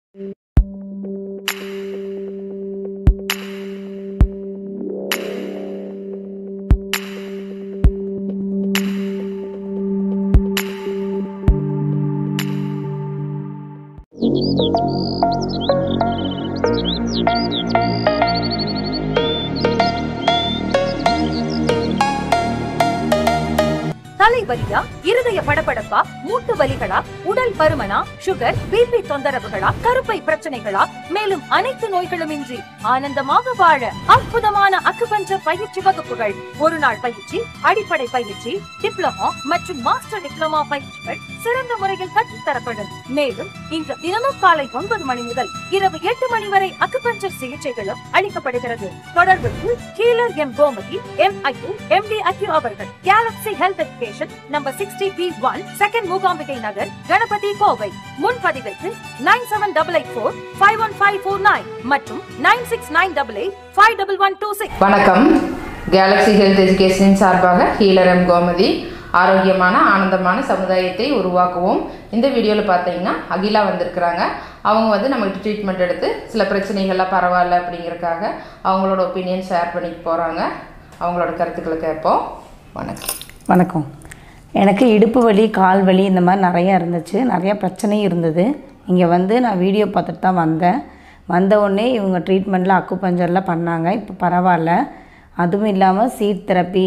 தலைவலியா இருதய படபடப்பா மூட்டு வலிகளா உடல் பருமனா சுகர் பிபி தொந்தரவுகளா கருப்பை பிரச்சனைகளா மேலும் அனைத்து நோய்களும் இன்றி ஆனந்தமாக வாழ அற்புதமான அக்குபஞ்சர் பயிற்சி வகுப்புகள் ஒரு நாள் பயிற்சி அடிப்படை பயிற்சி டிப்ளமோ மற்றும் மாஸ்டர் டிப்ளமோ பயிற்சிகள் சிறந்த முறையில் கற்றுத்தரப்படும் மேலும் இன்று தினமும் காலை ஒன்பது மணி முதல் இரவு எட்டு மணி வரை அக்குபஞ்சர் சிகிச்சைகளும் அளிக்கப்படுகிறது தொடர்புக்கு கீழர் எம் கோமதி எம் ஐயு எம் டி அக்யூ அவர்கள் Galaxy Health Education number sixty B one second Mookambigai Nagar Ganapathy Kovai முன்பதிவிற்கு nine seven double eight four five one five four nine மற்றும் nine six nine double eight five double one two six வணக்கம் Galaxy Health எஜுகேஷனின் சார்பாக ஹீலரம் கோமதி ஆரோக்கியமான ஆனந்தமான சமுதாயத்தை உருவாக்குவோம் இந்த வீடியோவில் பார்த்தீங்கன்னா அகிலா வந்திருக்கிறாங்க அவங்க வந்து நம்மகிட்ட ட்ரீட்மெண்ட் எடுத்து சில பிரச்சனைகள்லாம் பரவாயில்ல அப்படிங்கிறக்காக அவங்களோட ஒப்பீனியன் ஷேர் பண்ணிக்க போகிறாங்க அவங்களோட கருத்துக்களை கேட்போம் வணக்கம் வணக்கம் எனக்கு இடுப்பு வலி கால் வலி இந்த மாதிரி நிறையா இருந்துச்சு நிறையா பிரச்சனையும் இருந்தது இங்கே வந்து நான் வீடியோ பார்த்துட்டு தான் வந்தேன் வந்த உடனே இவங்க ட்ரீட்மெண்ட்டில் அக்குபஞ்சர்லாம் பண்ணாங்க இப்போ பரவாயில்ல அதுவும் இல்லாமல் சீட் தெரப்பி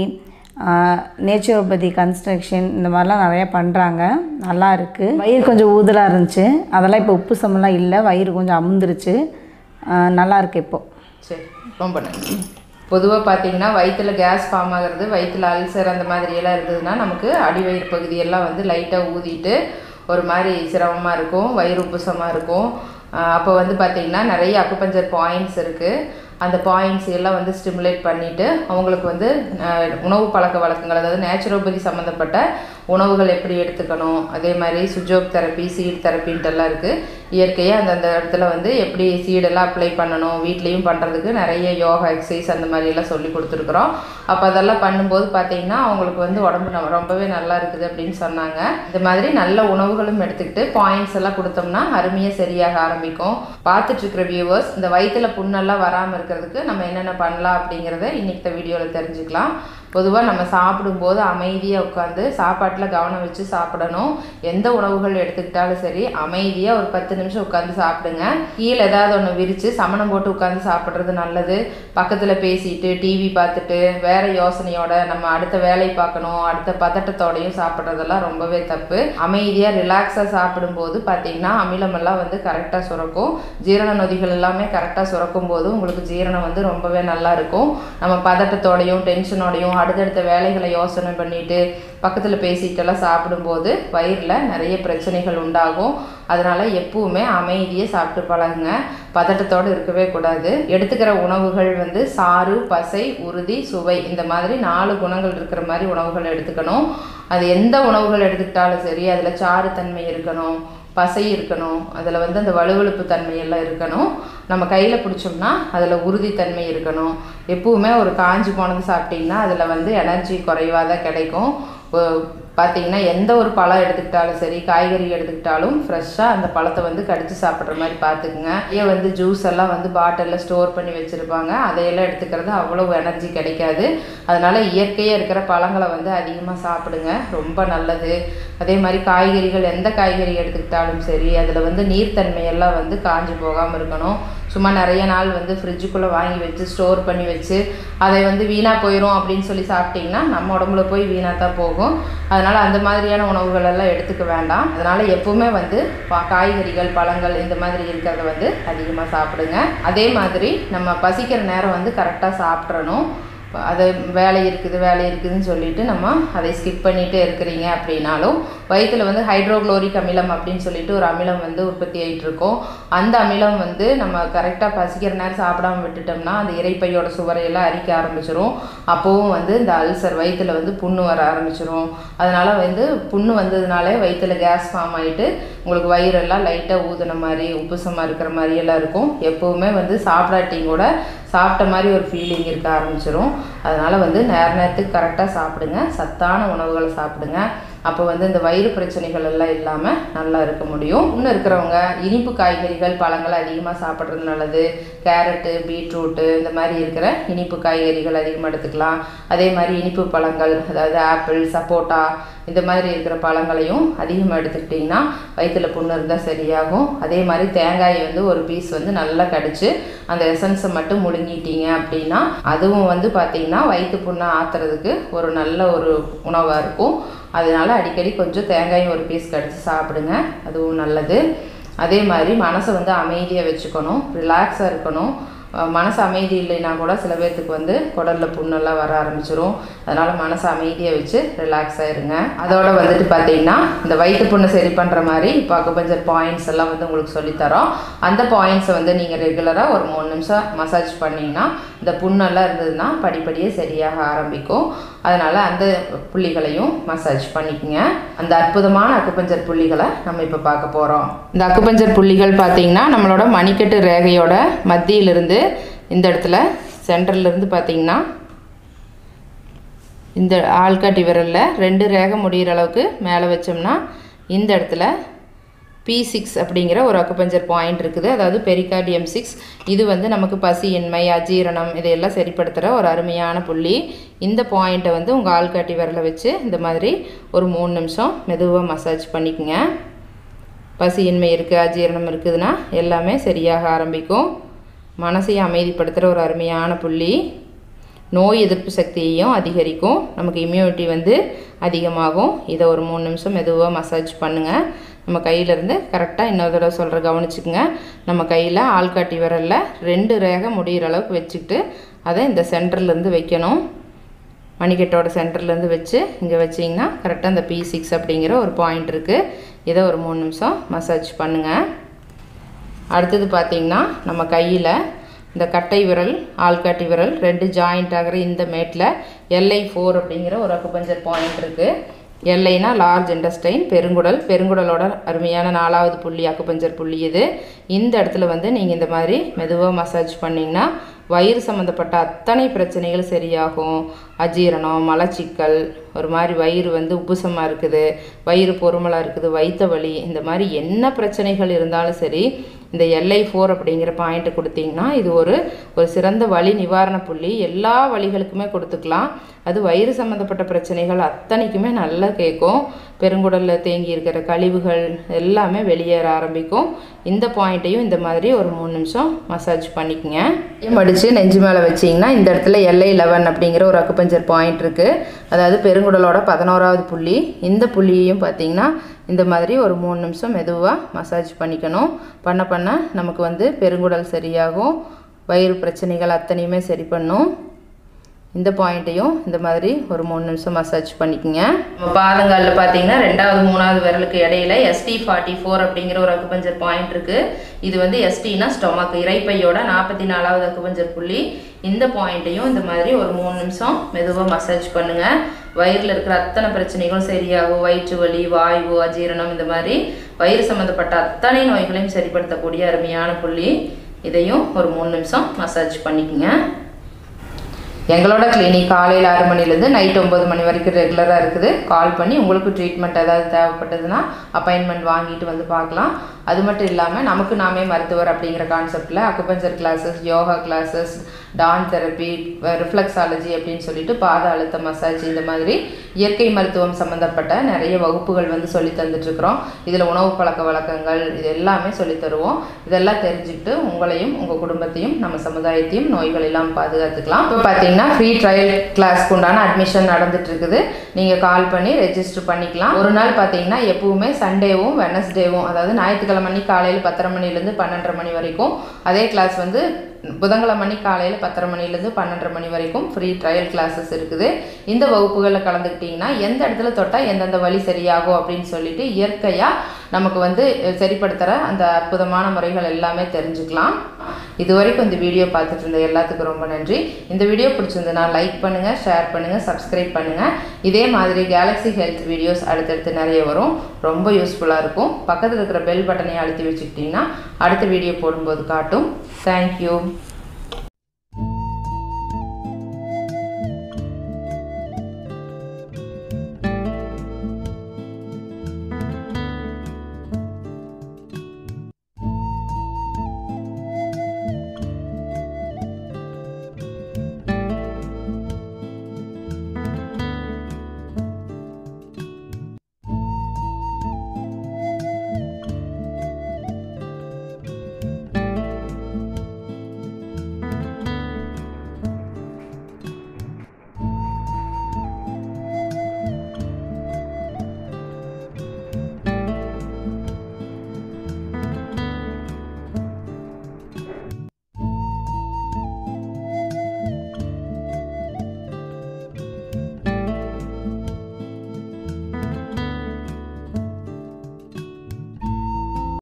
நேச்சுரோபதி கன்ஸ்ட்ரக்ஷன் இந்த மாதிரிலாம் நிறையா பண்ணுறாங்க நல்லா இருக்குது வயிறு கொஞ்சம் ஊதலாக இருந்துச்சு அதெல்லாம் இப்போ உப்பு சமெல்லாம் இல்லை வயிறு கொஞ்சம் அமுந்துருச்சு ஆஹ் நல்லா இருக்கு இப்போது சரி ரொம்ப நன்றி பொதுவாக பார்த்தீங்கன்னா வயிற்றில் கேஸ் ஃபார்ம் ஆகிறது வயிற்றில் அல்சர் அந்த மாதிரி எல்லாம் இருந்ததுன்னா நமக்கு அடிவயிறு பகுதியெல்லாம் வந்து லைட்டாக ஊதிட்டு ஒரு மாதிரி சிரமமாக இருக்கும் வயிறு உப்புசமாக இருக்கும் ஆஹ் அப்போ வந்து பார்த்திங்கன்னா நிறைய அக்குபஞ்சர் பாயிண்ட்ஸ் இருக்குது அந்த பாயிண்ட்ஸ் எல்லாம் வந்து ஸ்டிமுலேட் பண்ணிவிட்டு அவங்களுக்கு வந்து ஆஹ் உணவு பழக்க வழக்கங்கள் அதாவது நேச்சுரோபதி சம்மந்தப்பட்ட உணவுகள் எப்படி எடுத்துக்கணும் அதே மாதிரி சுஜோக் தெரப்பி சீட் தெரப்பின்ட்டுலாம் இருக்குது இயற்கையாக அந்தந்த இடத்துல வந்து எப்படி சீடெல்லாம் அப்ளை பண்ணணும் வீட்லேயும் பண்ணுறதுக்கு நிறைய யோகா எக்ஸசைஸ் அந்த மாதிரி எல்லாம் சொல்லி கொடுத்துருக்குறோம் அப்போ அதெல்லாம் பண்ணும்போது பார்த்தீங்கன்னா அவங்களுக்கு வந்து உடம்பு நம்ம ரொம்பவே நல்லா இருக்குது அப்படின்னு சொன்னாங்க இந்த மாதிரி நல்ல உணவுகளும் எடுத்துக்கிட்டு பாயிண்ட்ஸ் எல்லாம் கொடுத்தோம்னா அருமையாக சரியாக ஆரம்பிக்கும் பார்த்துட்டு இருக்கிற வியூவர்ஸ் இந்த வயிற்றுல புண்ணெல்லாம் வராமல் இருக்கிறதுக்கு நம்ம என்னென்ன பண்ணலாம் அப்படிங்கிறத இன்னைக்கு வீடியோவில் தெரிஞ்சுக்கலாம் பொதுவாக நம்ம சாப்பிடும்போது அமைதியாக உட்காந்து சாப்பாட்டில் கவனம் வச்சு சாப்பிடணும் எந்த உணவுகள் எடுத்துக்கிட்டாலும் சரி அமைதியாக ஒரு பத்து நிமிஷம் உட்காந்து சாப்பிடுங்க கீழே ஏதாவது ஒன்று விரித்து சமணம் போட்டு உட்காந்து சாப்பிட்றது நல்லது பக்கத்தில் பேசிட்டு டிவி பார்த்துட்டு வேற யோசனையோட நம்ம அடுத்த வேலை பார்க்கணும் அடுத்த பதட்டத்தோடையும் சாப்பிட்றதெல்லாம் ரொம்பவே தப்பு அமைதியாக ரிலாக்ஸாக சாப்பிடும்போது பார்த்தீங்கன்னா அமிலமெல்லாம் வந்து கரெக்டாக சுரக்கும் ஜீரண நொதிகள் எல்லாமே கரெக்டாக சுரக்கும் போது உங்களுக்கு ஜீரணம் வந்து ரொம்பவே நல்லா இருக்கும் நம்ம பதட்டத்தோடையும் டென்ஷனோடையும் அடுத்தடுத்த வேலைகளை யோசனை பண்ணிட்டு பக்கத்தில் பேசிட்டெல்லாம் சாப்பிடும்போது வயிறில் நிறைய பிரச்சனைகள் உண்டாகும் அதனால் எப்பவுமே அமைதியாக சாப்பிட்டு பழகுங்க பதட்டத்தோடு இருக்கவே கூடாது எடுத்துக்கிற உணவுகள் வந்து சாறு பசை உறுதி சுவை இந்த மாதிரி நாலு குணங்கள் இருக்கிற மாதிரி உணவுகள் எடுத்துக்கணும் அது எந்த உணவுகள் எடுத்துக்கிட்டாலும் சரி அதில் சாறு தன்மை இருக்கணும் பசை இருக்கணும் அதில் வந்து அந்த வலுவழுப்பு தன்மை எல்லாம் இருக்கணும் நம்ம கையில் பிடிச்சோம்னா அதில் உறுதித்தன்மை இருக்கணும் எப்பவுமே ஒரு காஞ்சி போனது சாப்பிட்டிங்கன்னா அதில் வந்து எனர்ஜி குறைவாக தான் கிடைக்கும் ஒ- பார்த்தீங்கன்னா எந்த ஒரு பழம் எடுத்துக்கிட்டாலும் சரி காய்கறி எடுத்துக்கிட்டாலும் ஃப்ரெஷ்ஷாக அந்த பழத்தை வந்து கடித்து சாப்பிட்ற மாதிரி பார்த்துக்குங்க இதே வந்து ஜூஸ் எல்லாம் வந்து பாட்டிலில் ஸ்டோர் பண்ணி வச்சுருப்பாங்க அதையெல்லாம் எடுத்துக்கிறது அவ்வளோ எனர்ஜி கிடைக்காது அதனால் இயற்கையாக இருக்கிற பழங்களை வந்து அதிகமாக சாப்பிடுங்க ரொம்ப நல்லது அதே மாதிரி காய்கறிகள் எந்த காய்கறி எடுத்துக்கிட்டாலும் சரி அதில் வந்து நீர்த்தன்மையெல்லாம் வந்து காஞ்சி போகாமல் இருக்கணும் சும்மா நிறைய நாள் வந்து ஃப்ரிட்ஜுக்குள்ளே வாங்கி வச்சு ஸ்டோர் பண்ணி வச்சு அதை வந்து வீணாக போயிடும் அப்படின்னு சொல்லி சாப்பிட்டிங்கன்னா நம்ம உடம்புல போய் வீணாக தான் போகும் அதனால் அந்த மாதிரியான உணவுகள் எல்லாம் எடுத்துக்க வேண்டாம் அதனால் எப்பவுமே வந்து பா- காய்கறிகள் பழங்கள் இந்த மாதிரி இருக்கிறத வந்து அதிகமாக சாப்பிடுங்க அதே மாதிரி நம்ம பசிக்கிற நேரம் வந்து கரெக்டாக சாப்பிட்றணும் இப்போ அது வேலை இருக்குது வேலை இருக்குதுன்னு சொல்லிட்டு நம்ம அதை ஸ்கிப் பண்ணிகிட்டே இருக்கிறீங்க அப்படின்னாலும் வயிற்றில் வந்து ஹைட்ரோக்ளோரிக் அமிலம் அப்படின்னு சொல்லிட்டு ஒரு அமிலம் வந்து உற்பத்தி ஆகிட்டு இருக்கும் அந்த அமிலம் வந்து நம்ம கரெக்டாக பசிக்கிற நேரம் சாப்பிடாம விட்டுட்டோம்னா அந்த இறைப்பையோட சுவரையெல்லாம் அரிக்க ஆரம்பிச்சிரும் அப்போவும் வந்து இந்த அல்சர் வயிற்றில் வந்து புண்ணு வர ஆரம்பிச்சிரும் அதனால் வந்து புண்ணு வந்ததுனாலே வயிற்றில் கேஸ் ஃபார்ம் ஆகிட்டு உங்களுக்கு வயிறெல்லாம் லைட்டாக ஊதுன மாதிரி உப்புசமாக இருக்கிற மாதிரி எல்லாம் இருக்கும் எப்போவுமே வந்து சாப்பிடாட்டியும் கூட சாப்பிட்ட மாதிரி ஒரு ஃபீலிங் இருக்க ஆரம்பிச்சிரும் அதனால் வந்து நேர நேரத்துக்கு கரெக்டாக சாப்பிடுங்க சத்தான உணவுகளை சாப்பிடுங்க அப்போ வந்து இந்த வயிறு பிரச்சனைகள் எல்லாம் இல்லாமல் நல்லா இருக்க முடியும் இன்னும் இருக்கிறவங்க இனிப்பு காய்கறிகள் பழங்கள் அதிகமாக சாப்பிட்றது நல்லது கேரட்டு பீட்ரூட்டு இந்த மாதிரி இருக்கிற இனிப்பு காய்கறிகள் அதிகமாக எடுத்துக்கலாம் அதே மாதிரி இனிப்பு பழங்கள் அதாவது ஆப்பிள் சப்போட்டா இந்த மாதிரி இருக்கிற பழங்களையும் அதிகமாக எடுத்துக்கிட்டிங்கன்னா வயிற்றுல புண்ணு இருந்தால் சரியாகும் அதே மாதிரி தேங்காயை வந்து ஒரு பீஸ் வந்து நல்லா கடிச்சு அந்த எசன்ஸை மட்டும் முழுங்கிட்டீங்க அப்படின்னா அதுவும் வந்து பார்த்திங்கன்னா வயிற்று புண்ணை ஆற்றுறதுக்கு ஒரு நல்ல ஒரு உணவாக இருக்கும் அதனால அடிக்கடி கொஞ்சம் தேங்காயும் ஒரு பீஸ் கடிச்சு சாப்பிடுங்க அதுவும் நல்லது அதே மாதிரி மனசை வந்து அமைதியாக வச்சுக்கணும் ரிலாக்ஸாக இருக்கணும் அஹ் மனசு அமைதி இல்லைன்னா கூட சில பேர்த்துக்கு வந்து குடலில் புண்ணெல்லாம் வர ஆரம்பிச்சிரும் அதனால் மனசு அமைதியாக வச்சு ரிலாக்ஸாக இருங்க அதோட வந்துட்டு பார்த்தீங்கன்னா இந்த வயிற்று புண்ணை சரி பண்ணுற மாதிரி இப்போ அக்குபஞ்சர் பாயிண்ட்ஸ் எல்லாம் வந்து உங்களுக்கு சொல்லித்தரோம் அந்த பாயிண்ட்ஸை வந்து நீங்கள் ரெகுலராக ஒரு மூணு நிமிஷம் மசாஜ் பண்ணிங்கன்னா இந்த புண்ணெல்லாம் இருந்ததுன்னா படிப்படியே சரியாக ஆரம்பிக்கும் அதனால் அந்த புள்ளிகளையும் மசாஜ் பண்ணிக்கங்க அந்த அற்புதமான அக்குபஞ்சர் புள்ளிகளை நம்ம இப்போ பார்க்க போகிறோம் இந்த அக்குபஞ்சர் புள்ளிகள் பார்த்தீங்கன்னா நம்மளோட மணிக்கட்டு ரேகையோட மத்தியிலிருந்து இந்த இடத்துல சென்டர்லேருந்து பார்த்தீங்கன்னா இந்த ஆள்காட்டி விரலில் ரெண்டு ரேகை முடிகிற அளவுக்கு மேலே வச்சோம்னா இந்த இடத்துல பி சிக்ஸ் அப்படிங்கிற ஒரு அக்குபஞ்சர் பாயிண்ட் இருக்குது அதாவது பெரிகார்டியம் சிக்ஸ் இது வந்து நமக்கு பசியின்மை அஜீரணம் இதையெல்லாம் சரிப்படுத்துகிற ஒரு அருமையான புள்ளி இந்த பாயிண்ட்டை வந்து உங்கள் ஆள்காட்டி விரலை வச்சு இந்த மாதிரி ஒரு மூணு நிமிஷம் மெதுவாக மசாஜ் பண்ணிக்கோங்க பசியின்மை இருக்குது அஜீரணம் இருக்குதுன்னா எல்லாமே சரியாக ஆரம்பிக்கும் மனசையும் அமைதிப்படுத்துகிற ஒரு அருமையான புள்ளி நோய் எதிர்ப்பு சக்தியையும் அதிகரிக்கும் நமக்கு இம்யூனிட்டி வந்து அதிகமாகும் இதை ஒரு மூணு நிமிஷம் மெதுவாக மசாஜ் பண்ணுங்கள் நம்ம கையிலேருந்து கரெக்டாக இன்னொரு தடவை சொல்கிற கவனிச்சுக்குங்க நம்ம கையில் ஆள்காட்டி விரலில் ரெண்டு ரேகை முடிகிற அளவுக்கு வச்சுக்கிட்டு அதை இந்த சென்டர்லேருந்து வைக்கணும் மணிக்கட்டோட சென்டர்லேருந்து வச்சு இங்கே வச்சிங்கன்னா கரெக்டாக இந்த பி சிக்ஸ் அப்படிங்கிற ஒரு பாயிண்ட் இருக்குது இதை ஒரு மூணு நிமிஷம் மசாஜ் பண்ணுங்கள் அடுத்தது பார்த்திங்கன்னா நம்ம கையில் இந்த கட்டை விரல் ஆள்காட்டி விரல் ரெண்டு ஜாயிண்ட் ஆகிற இந்த மேட்டில் எல்ஐ ஃபோர் அப்படிங்கிற ஒரு அக்குபஞ்சர் பாயிண்ட் இருக்குது எல்லைனா லார்ஜ் இண்டஸ்டைன் பெருங்குடல் பெருங்குடலோட அருமையான நாலாவது புள்ளி அக்குபஞ்சர் புள்ளி இது இந்த இடத்துல வந்து நீங்கள் இந்த மாதிரி மெதுவாக மசாஜ் பண்ணிங்கன்னா வயிறு சம்மந்தப்பட்ட அத்தனை பிரச்சனைகள் சரியாகும் அஜீரணம் மலச்சிக்கல் ஒரு மாதிரி வயிறு வந்து உப்புசமாக இருக்குது வயிறு பொறுமலாக இருக்குது வயிற்று வலி இந்த மாதிரி என்ன பிரச்சனைகள் இருந்தாலும் சரி இந்த எல்ஐ ஃபோர் அப்படிங்கிற பாயிண்ட்டு கொடுத்தீங்கன்னா இது ஒரு ஒரு சிறந்த வலி நிவாரண புள்ளி எல்லா வலிகளுக்குமே கொடுத்துக்கலாம் அது வயிறு சம்மந்தப்பட்ட பிரச்சனைகள் அத்தனைக்குமே நல்லா கேட்கும் பெருங்குடலில் தேங்கி இருக்கிற கழிவுகள் எல்லாமே வெளியேற ஆரம்பிக்கும் இந்த பாயிண்ட்டையும் இந்த மாதிரி ஒரு மூணு நிமிஷம் மசாஜ் பண்ணிக்கங்க மடித்து நெஞ்சு மேலே வச்சிங்கன்னா இந்த இடத்துல எல்ஐ லெவன் அப்படிங்கிற ஒரு அக்குபஞ்சர் பாயிண்ட் இருக்குது அதாவது பெருங்குடலோட பதினோராவது புள்ளி இந்த புள்ளியையும் பார்த்தீங்கன்னா இந்த மாதிரி ஒரு மூணு நிமிஷம் மெதுவாக மசாஜ் பண்ணிக்கணும் பண்ண பண்ண நமக்கு வந்து பெருங்குடல் சரியாகும் வயிறு பிரச்சனைகள் அத்தனையுமே சரி பண்ணும் இந்த பாயிண்ட்டையும் இந்த மாதிரி ஒரு மூணு நிமிஷம் மசாஜ் பண்ணிக்கோங்க நம்ம பாதங்காலில் பார்த்தீங்கன்னா ரெண்டாவது மூணாவது விரலுக்கு இடையில எஸ்டி ஃபார்ட்டி ஃபோர் அப்படிங்கிற ஒரு அக்குபஞ்சர் பாயிண்ட் இருக்குது இது வந்து எஸ்டினா ஸ்டொமக் இறைப்பையோட நாற்பத்தி நாலாவது அக்குபஞ்சர் புள்ளி இந்த பாயிண்ட்டையும் இந்த மாதிரி ஒரு மூணு நிமிஷம் மெதுவாக மசாஜ் பண்ணுங்கள் வயிறில் இருக்கிற அத்தனை பிரச்சனைகளும் சரியாகும் வயிற்று வலி வாய்வு அஜீரணம் இந்த மாதிரி வயிறு சம்மந்தப்பட்ட அத்தனை நோய்களையும் சரிப்படுத்தக்கூடிய அருமையான புள்ளி இதையும் ஒரு மூணு நிமிஷம் மசாஜ் பண்ணிக்கோங்க எங்களோட கிளினிக் காலையில் ஆறு மணிலேருந்து நைட் ஒம்பது மணி வரைக்கும் ரெகுலராக இருக்குது கால் பண்ணி உங்களுக்கு ட்ரீட்மெண்ட் ஏதாவது தேவைப்பட்டதுன்னா அப்பாயின்மெண்ட் வாங்கிட்டு வந்து பார்க்கலாம் அது மட்டும் இல்லாமல் நமக்கு நாமே மருத்துவர் அப்படிங்கிற கான்செப்டில் அக்குபஞ்சர் கிளாஸஸ் யோகா கிளாஸஸ் டான் தெரப்பி ரிஃப்ளெக்ஸாலஜி அப்படின்னு சொல்லிட்டு பாத அழுத்த மசாஜ் இந்த மாதிரி இயற்கை மருத்துவம் சம்மந்தப்பட்ட நிறைய வகுப்புகள் வந்து சொல்லி தந்துட்டுருக்குறோம் இதில் உணவு பழக்க வழக்கங்கள் இது எல்லாமே சொல்லித் தருவோம் இதெல்லாம் தெரிஞ்சுக்கிட்டு உங்களையும் உங்கள் குடும்பத்தையும் நம்ம சமுதாயத்தையும் நோய்கள் இல்லாமல் பாதுகாத்துக்கலாம் இப்போ பார்த்தீங்கன்னா ஃப்ரீ ட்ரையல் கிளாஸ்க்கு உண்டான அட்மிஷன் நடந்துட்டு இருக்குது நீங்கள் கால் பண்ணி ரெஜிஸ்டர் பண்ணிக்கலாம் ஒரு நாள் பார்த்தீங்கன்னா எப்பவுமே சண்டேவும் வெனஸ்டேவும் அதாவது ஞாயிற்றுக்கிழமை அன்னைக்கு காலையில் பத்தரை மணிலேருந்து பன்னெண்டரை மணி வரைக்கும் அதே கிளாஸ் வந்து புதன்கிழமை அன்னைக்கு காலையில் பத்தரை மணிலேருந்து பன்னெண்டரை மணி வரைக்கும் ஃப்ரீ ட்ரையல் கிளாஸஸ் இருக்குது இந்த வகுப்புகளில் கலந்துக்கிட்டிங்கன்னா எந்த இடத்துல தொட்டால் எந்தெந்த வழி சரியாகும் அப்படின்னு சொல்லிட்டு இயற்கையாக நமக்கு வந்து சரிப்படுத்துகிற அந்த அற்புதமான முறைகள் எல்லாமே தெரிஞ்சுக்கலாம் இது வரைக்கும் இந்த வீடியோ பார்த்துட்டு இருந்த எல்லாத்துக்கும் ரொம்ப நன்றி இந்த வீடியோ பிடிச்சிருந்ததுன்னா லைக் பண்ணுங்கள் ஷேர் பண்ணுங்கள் சப்ஸ்கிரைப் பண்ணுங்கள் இதே மாதிரி கேலக்ஸி ஹெல்த் வீடியோஸ் அடுத்தடுத்து நிறைய வரும் ரொம்ப யூஸ்ஃபுல்லாக இருக்கும் பக்கத்தில் இருக்கிற பெல் பட்டனை அழுத்தி வச்சுக்கிட்டிங்கன்னா அடுத்த வீடியோ போடும்போது காட்டும் தேங்க்யூ